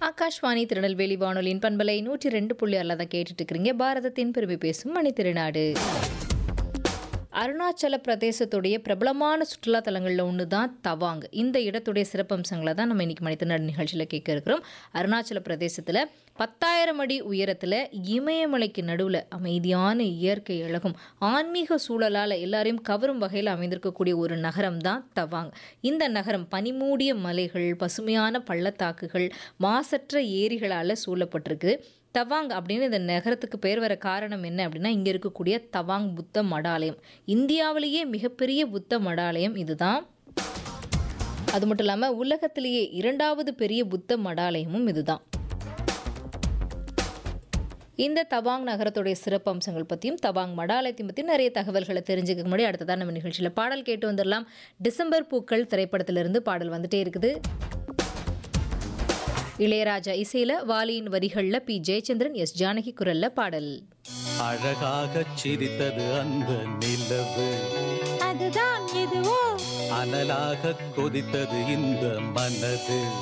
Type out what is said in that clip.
ஆகாஷ்வாணி திருநெல்வேலி வானொலியின் பண்பலை நூற்றி ரெண்டு புள்ளி ஆறில் தான் கேட்டுட்டு இருக்கிறீங்க பாரதத்தின் பெருமை பேசும் மணி திருநாடு அருணாச்சல பிரதேசத்துடைய பிரபலமான சுற்றுலா தலங்களில் ஒன்று தான் தவாங் இந்த இடத்துடைய சிறப்பம்சங்களை தான் நம்ம இன்னைக்கு மனிதநாடு நிகழ்ச்சியில் கேட்க இருக்கிறோம் அருணாச்சல பிரதேசத்தில் பத்தாயிரம் அடி உயரத்தில் இமயமலைக்கு நடுவில் அமைதியான இயற்கை அழகும் ஆன்மீக சூழலால் எல்லாரையும் கவரும் வகையில் அமைந்திருக்கக்கூடிய ஒரு நகரம் தான் தவாங் இந்த நகரம் பனிமூடிய மலைகள் பசுமையான பள்ளத்தாக்குகள் மாசற்ற ஏரிகளால் சூழப்பட்டிருக்கு தவாங் அப்படின்னு இந்த நகரத்துக்கு பெயர் வர காரணம் என்ன அப்படின்னா இங்கே இருக்கக்கூடிய தவாங் புத்த மடாலயம் இந்தியாவிலேயே மிகப்பெரிய புத்த மடாலயம் இதுதான் அது மட்டும் இல்லாமல் உலகத்திலேயே இரண்டாவது பெரிய புத்த மடாலயமும் இதுதான் இந்த தவாங் நகரத்துடைய சிறப்பம்சங்கள் பற்றியும் தவாங் மடாலயத்தையும் பற்றியும் நிறைய தகவல்களை தெரிஞ்சுக்க முன்னாடி அடுத்ததான் நம்ம நிகழ்ச்சியில் பாடல் கேட்டு வந்துடலாம் டிசம்பர் பூக்கள் திரைப்படத்திலிருந்து பாடல் வந்துட்டே இருக்குது இளையராஜா இசையில வாலியின் வரிகள்ல பி ஜெயச்சந்திரன் எஸ் ஜானகி குரல்ல பாடல் அழகாகச் சிரித்தது அந்த நிலவு அதுதான் எதுவோ அனலாகக் கொதித்தது இந்த மனது